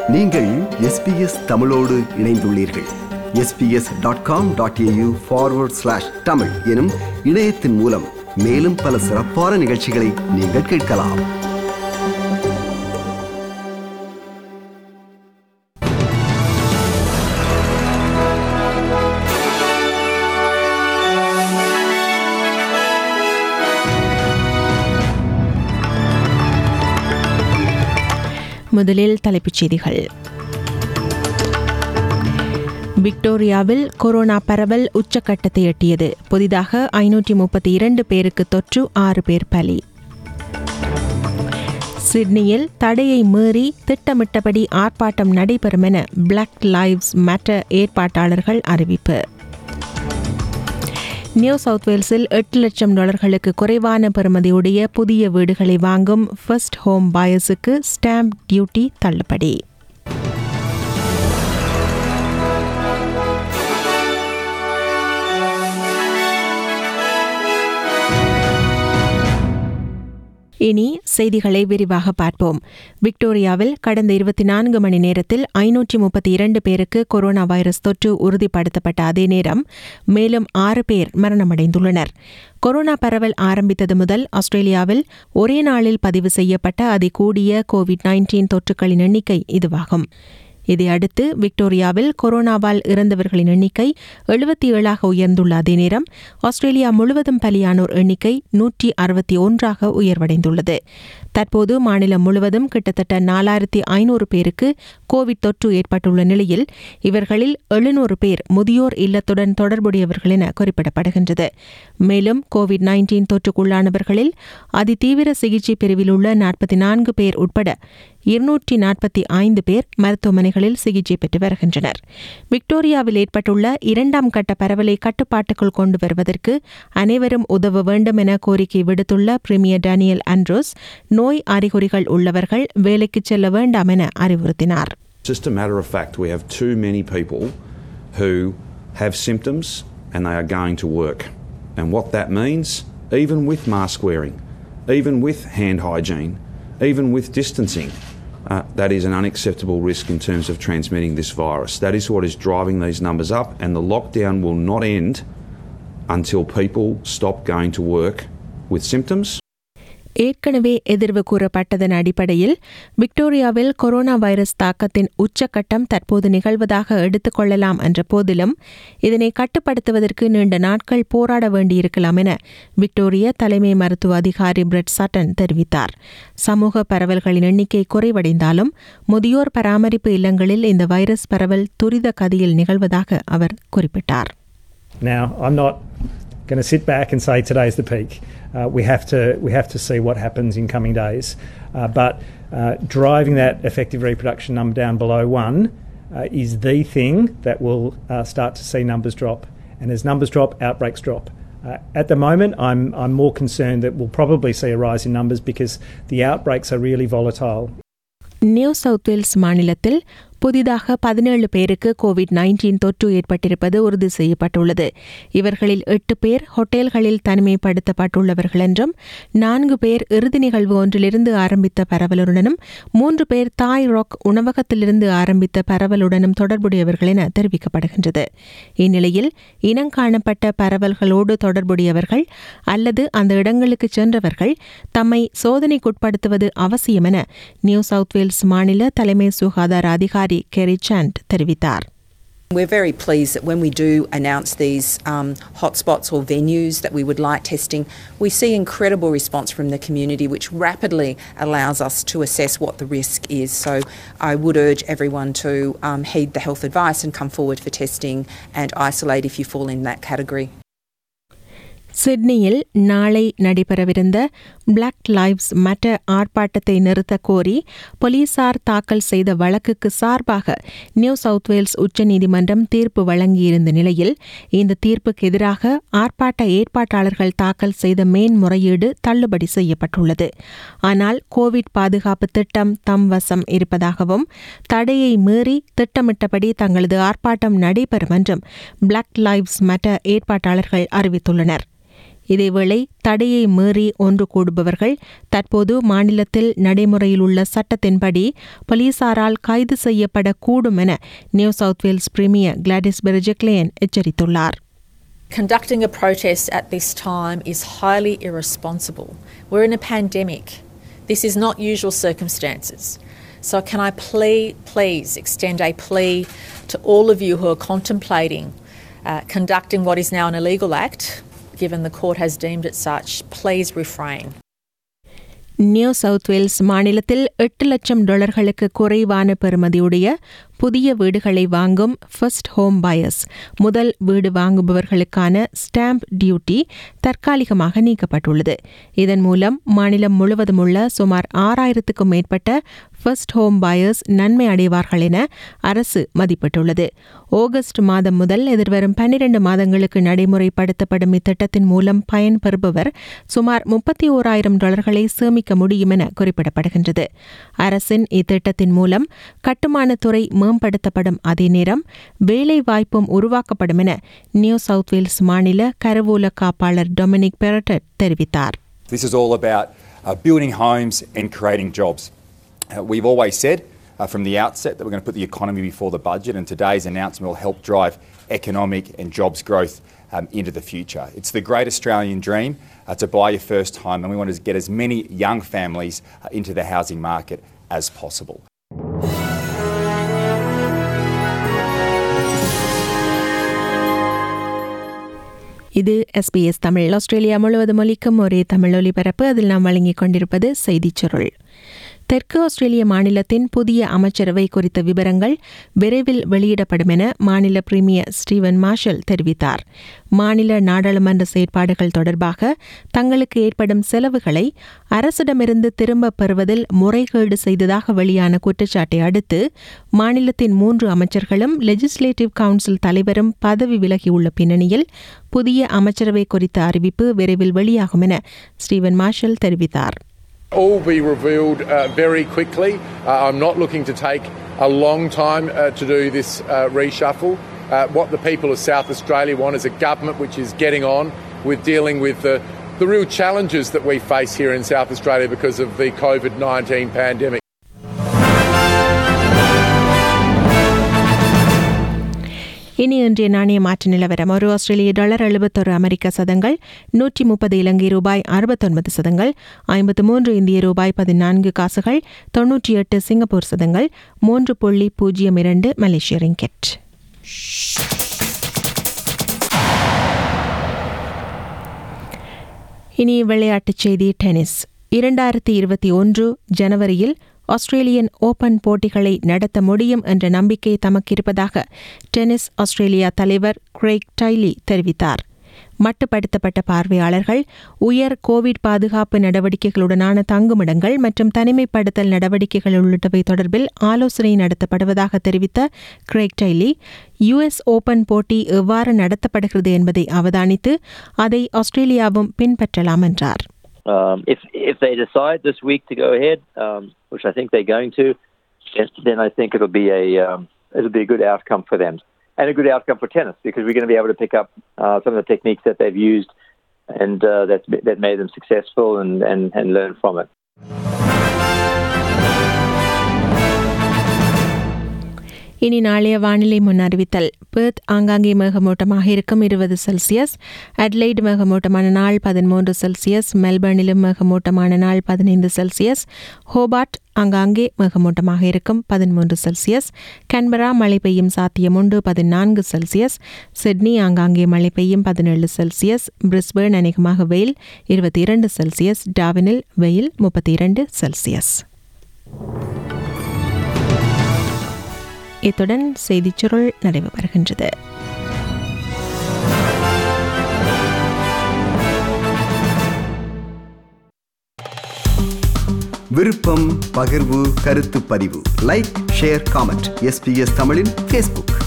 நீங்கள் எஸ்பிஎஸ் தமிழோடு இணைந்துள்ளீர்கள் SBS dot com dot AU forward slash Tamil எனும் இணையத்தின் மூலம் மேலும் பல சிறப்பான நிகழ்ச்சிகளை நீங்கள் கேட்கலாம் முதலில் தலைப்புச் செய்திகள் விக்டோரியாவில் கொரோனா பரவல் உச்சக்கட்டத்தை எட்டியது புதிதாக ஐநூற்றி முப்பத்தி இரண்டு பேருக்கு தொற்று ஆறு பேர் பலி சிட்னியில் தடையை மீறி திட்டமிட்டபடி ஆர்ப்பாட்டம் நடைபெறும் என பிளாக் லைவ்ஸ் மேட்டர் ஏற்பாட்டாளர்கள் அறிவிப்பு நியூ சவுத் வேல்ஸில் எட்டு லட்சம் டாலர்களுக்கு குறைவான பெறுமதியுடைய புதிய வீடுகளை வாங்கும் ஃபர்ஸ்ட் ஹோம் பாயர்ஸுக்கு ஸ்டாம்ப் டியூட்டி தள்ளுபடி இனி செய்திகளை விரிவாக பார்ப்போம் விக்டோரியாவில் கடந்த இருபத்தி நான்கு மணி நேரத்தில் ஐநூற்றி முப்பத்தி இரண்டு பேருக்கு கொரோனா வைரஸ் தொற்று உறுதிப்படுத்தப்பட்ட அதே நேரம் மேலும் ஆறு பேர் மரணமடைந்துள்ளனர் கொரோனா பரவல் ஆரம்பித்தது முதல் ஆஸ்திரேலியாவில் ஒரே நாளில் பதிவு செய்யப்பட்ட அதிகூடிய கோவிட் நைன்டீன் தொற்றுகளின் எண்ணிக்கை இதுவாகும் இதையடுத்து விக்டோரியாவில் கொரோனாவால் இறந்தவர்களின் எண்ணிக்கை எழுபத்தி ஏழாக உயர்ந்துள்ள அதே நேரம் ஆஸ்திரேலியா முழுவதும் பலியானோர் எண்ணிக்கை நூற்றி அறுபத்தி ஒன்றாக உயர்வடைந்துள்ளது தற்போது மாநிலம் முழுவதும் கிட்டத்தட்ட நாலாயிரத்தி ஐநூறு பேருக்கு கோவிட் தொற்று ஏற்பட்டுள்ள நிலையில் இவர்களில் எழுநூறு பேர் முதியோர் இல்லத்துடன் தொடர்புடையவர்கள் என குறிப்பிடப்படுகின்றது மேலும் கோவிட் நைன்டீன் தொற்றுக்குள்ளானவர்களில் அதிதீவிர சிகிச்சை பிரிவில் உள்ள நாற்பத்தி நான்கு பேர் உட்பட இருநூற்றி நாற்பத்தி ஐந்து பேர் மருத்துவமனைகளில் சிகிச்சை பெற்று வருகின்றனர் விக்டோரியாவில் ஏற்பட்டுள்ள இரண்டாம் கட்ட பரவலை கட்டுப்பாட்டுக்குள் கொண்டு வருவதற்கு அனைவரும் உதவ வேண்டும் என கோரிக்கை விடுத்துள்ள பிரிமியர் டேனியல் ஆண்ட்ரோஸ் நோய் அறிகுறிகள் உள்ளவர்கள் வேலைக்கு செல்ல வேண்டாம் என அறிவுறுத்தினார் Just a matter of fact, we have too many people who have symptoms and they are going to work. And what that means, even with mask wearing, even with hand hygiene, even with distancing, uh, that is an unacceptable risk in terms of transmitting this virus. That is what is driving these numbers up, and the lockdown will not end until people stop going to work with symptoms ஏற்கனவே எதிர்வு கூறப்பட்டதன் அடிப்படையில் விக்டோரியாவில் corona virus தாக்கத்தின் உச்சக்கட்டம் தற்போது நிகழ்வதாக எடுத்துக்கொள்ளலாம் என்ற போதிலும் இதனை கட்டுப்படுத்துவதற்கு நீண்ட நாட்கள் போராட வேண்டியிருக்கலாம் என விக்டோரிய தலைமை மருத்துவ அதிகாரி பிரெட் சட்டன் தெரிவித்தார் சமூக பரவல்களின் எண்ணிக்கை குறைவடைந்தாலும் முதியோர் பராமரிப்பு இல்லங்களில் இந்த வைரஸ் பரவல் துரித கதியில் நிகழ்வதாக அவர் குறிப்பிட்டார் Now, I'm not going to sit back and say today's the peak. Uh, we have to we have to see what happens in coming days. Uh, but uh, driving that effective reproduction number down below one uh, is the thing that will uh, start to see numbers drop. And as numbers drop, outbreaks drop. Uh, at the moment, I'm I'm more concerned that we'll probably see a rise in numbers because the outbreaks are really volatile. New South Wales மாநிலத்தில் புதிதாக பதினேழு பேருக்கு Covid nineteen தொற்று ஏற்பட்டிருப்பது உறுதி செய்யப்பட்டுள்ளது இவர்களில் எட்டு பேர் ஹோட்டல்களில் தனிமைப்படுத்தப்பட்டுள்ளவர்கள் என்றும் நான்கு பேர் இறுதி நிகழ்வு ஒன்றிலிருந்து ஆரம்பித்த பரவலுடனும் மூன்று பேர் தாய் ராக் உணவகத்திலிருந்து ஆரம்பித்த பரவலுடனும் தொடர்புடையவர்கள் என தெரிவிக்கப்படுகின்றது இந்நிலையில் இனங்காணப்பட்ட பரவல்களோடு தொடர்புடையவர்கள் அல்லது அந்த இடங்களுக்கு சென்றவர்கள் தம்மை சோதனைக்குட்படுத்துவது அவசியம் என நியூ சவுத் வேல்ஸ் மாநில தலைமை சுகாதார அதிகாரி கெரி சாண்ட் தெரிவித்தார் We're very pleased that when we do announce these um, hotspots or venues that we would like testing, we see incredible response from the community, which rapidly allows us to assess what the risk is. So I would urge everyone to um, heed the health advice and come forward for testing and isolate if you fall in that category. சிட்னியில் நாளை நடைபெறவிருந்த black lives matter ஆர்ப்பாட்டத்தை நிறுத்தக் கோரி போலீசார் தாக்கல் செய்த வழக்குக்கு சார்பாக நியூ சவுத் வேல்ஸ் உச்சநீதிமன்றம் தீர்ப்பு வழங்கியிருந்த நிலையில் இந்த தீர்ப்புக்கு எதிராக ஆர்ப்பாட்ட ஏற்பாட்டாளர்கள் தாக்கல் செய்த மேன்முறையீடு தள்ளுபடி செய்யப்பட்டுள்ளது ஆனால் கோவிட் பாதுகாப்பு திட்டம் தம் வசம் இருப்பதாகவும் தடையை மீறி திட்டமிட்டபடி தங்களது ஆர்ப்பாட்டம் நடைபெறும் என்றும் பிளாக் லைவ்ஸ் மேட்டர் ஏற்பாட்டாளர்கள் அறிவித்துள்ளனர் இதேவேளை தடையை மீறி ஒன்று கூடுபவர்கள் தற்போது மாநிலத்தில் நடைமுறையில் உள்ள சட்டத்தின்படி போலீசாரால் கைது செய்யப்படக்கூடும் என New South Wales premier Gladys Berejiklian எச்சரித்துள்ளார் Conducting a protest at this time is highly irresponsible. We're in a pandemic. This is not usual circumstances. So, can I plea, please extend a plea to all of you who are contemplating uh, conducting what is now an illegal act, given the court has deemed it such, please refrain. New South Wales மாநிலத்தில் எட்டு லட்சம் டாலர்களுக்கு குறைவான பெறுமதியுடைய புதிய வீடுகளை வாங்கும் first home buyers முதல் வீடு வாங்குபவர்களுக்கான ஸ்டாம்ப் டியூட்டி தற்காலிகமாக நீக்கப்பட்டுள்ளது இதன் மூலம் மாநிலம் முழுவதும் உள்ள சுமார் ஆறாயிரத்துக்கும் மேற்பட்ட ஃபர்ஸ்ட் ஹோம் பயர்ஸ் நன்மை அடைவார்கள் என அரசு மதிப்பிட்டுள்ளது ஆகஸ்ட் மாதம் முதல் எதிர்வரும் பன்னிரண்டு மாதங்களுக்கு நடைமுறைப்படுத்தப்படும் இத்திட்டத்தின் மூலம் பயன்பெறுபவர் சுமார் முப்பத்தி ஓராயிரம் டாலர்களை சேமிக்க முடியும் என குறிப்பிடப்படுகின்றது அரசின் இத்திட்டத்தின் மூலம் கட்டுமானத்துறை மேம்படுத்தப்படும் அதே நேரம் வேலை வாய்ப்பும் உருவாக்கப்படும் என நியூ சவுத் வேல்ஸ் மாநில கருவூல காப்பாளர் டொமினிக் பெரட்டட் தெரிவித்தார் This is all about uh, building homes and creating jobs. Uh, we've always said uh, from the outset that we're going to put the economy before the budget, and today's announcement will help drive economic and jobs growth um, into the future. It's the great Australian dream uh, to buy your first home, and we want to get as many young families uh, into the housing market as possible. இது SBS Tamil Australia முழுவதும் ஒலிக்கும் ஒரே தமிழ் ஒலிபரப்பு அதில் நாம் வழங்கிக் கொண்டிருப்பது செய்திச் சுருள் தெற்கு ஆஸ்திரேலிய மாநிலத்தின் புதிய அமைச்சரவை குறித்த விவரங்கள் விரைவில் வெளியிடப்படும் என மாநில பிரீமியர் ஸ்டீவன் மார்ஷல் தெரிவித்தார் மாநில நாடாளுமன்ற செயற்பாடுகள் தொடர்பாக தங்களுக்கு ஏற்படும் செலவுகளை அரசிடமிருந்து திரும்பப் பெறுவதில் முறைகேடு செய்ததாக வெளியான குற்றச்சாட்டை அடுத்து மாநிலத்தின் மூன்று அமைச்சர்களும் லெஜிஸ்லேட்டிவ் கவுன்சில் தலைவரும் பதவி விலகியுள்ள பின்னணியில் புதிய அமைச்சரவை குறித்த அறிவிப்பு விரைவில் வெளியாகும் என ஸ்டீவன் மார்ஷல் தெரிவித்தார் all be revealed uh, very quickly. Uh, I'm not looking to take a long time uh, to do this uh, reshuffle. Uh, what the people of South Australia want is a government which is getting on with dealing with the, the real challenges that we face here in South Australia because of the COVID 19 pandemic. இனி இன்றைய நாணய மாற்று நிலவரம் ஒரு ஆஸ்திரேலிய dollar எழுபத்தொரு அமெரிக்க சதங்கள் நூற்றி முப்பது இலங்கை ரூபாய் அறுபத்தொன்பது சதங்கள் ஐம்பத்து மூன்று இந்திய ரூபாய் பதினான்கு காசுகள் தொன்னூற்றி எட்டு சிங்கப்பூர் சதங்கள் மூன்று புள்ளி பூஜ்ஜியம் இரண்டு மலேசிய ரிங்கெட் இனி விளையாட்டுச் செய்தி டென்னிஸ் இரண்டாயிரத்தி இருபத்தி ஒன்று ஜனவரியில் ஆஸ்திரேலியன் ஓபன் போட்டிகளை நடத்த முடியும் என்ற நம்பிக்கை தமக்கு இருப்பதாக டென்னிஸ் ஆஸ்திரேலியா தலைவர் கிரேக் டைலி தெரிவித்தார் மட்டுப்படுத்தப்பட்ட பார்வையாளர்கள் உயர் கோவிட் பாதுகாப்பு நடவடிக்கைகளுடனான தங்குமிடங்கள் மற்றும் தனிமைப்படுத்தல் நடவடிக்கைகள் உள்ளிட்டவை தொடர்பில் ஆலோசனை நடத்தப்படுவதாக தெரிவித்த கிரேக் டைலி யுஎஸ் ஓபன் போட்டி எவ்வாறு நடத்தப்படுகிறது என்பதை அவதானித்து அதை ஆஸ்திரேலியாவும் பின்பற்றலாம் என்றார் Um, if if they decide this week to go ahead, um, which I think they're going to, then, then I think it'll be a um, it'll be a good outcome for them and a good outcome for tennis because we're going to be able to pick up uh, some of the techniques that they've used and uh, that that made them successful and, and, and learn from it. இனி நாளைய வானிலை முன் அறிவித்தல் Perth ஆங்காங்கே மேகமூட்டமாக இருக்கும் இருபது Celsius Adelaide மேகமூட்டமான நாள் பதிமூன்று செல்சியஸ் மெல்பர்னிலும் மேகமூட்டமான நாள் பதினைந்து செல்சியஸ் ஹோபார்ட் ஆங்காங்கே மேகமூட்டமாக இருக்கும் பதிமூன்று செல்சியஸ் கன்பரா மழை பெய்யும் சாத்தியம் உண்டு பதினான்கு செல்சியஸ் சிட்னி ஆங்காங்கே மழை பெய்யும் பதினேழு செல்சியஸ் பிரிஸ்பேர்ன் அநேகமாக வெயில் இருபத்தி இரண்டு செல்சியஸ் டாவினில் வெயில் முப்பத்தி இரண்டு செல்சியஸ் இத்துடன் செய்திச் சுருள் நிறைவு பெறுகின்றது விருப்பம் பகிர்வு கருத்து பதிவு லைக் ஷேர் காமெண்ட் எஸ்பிஎஸ் தமிழின் ஃபேஸ்புக்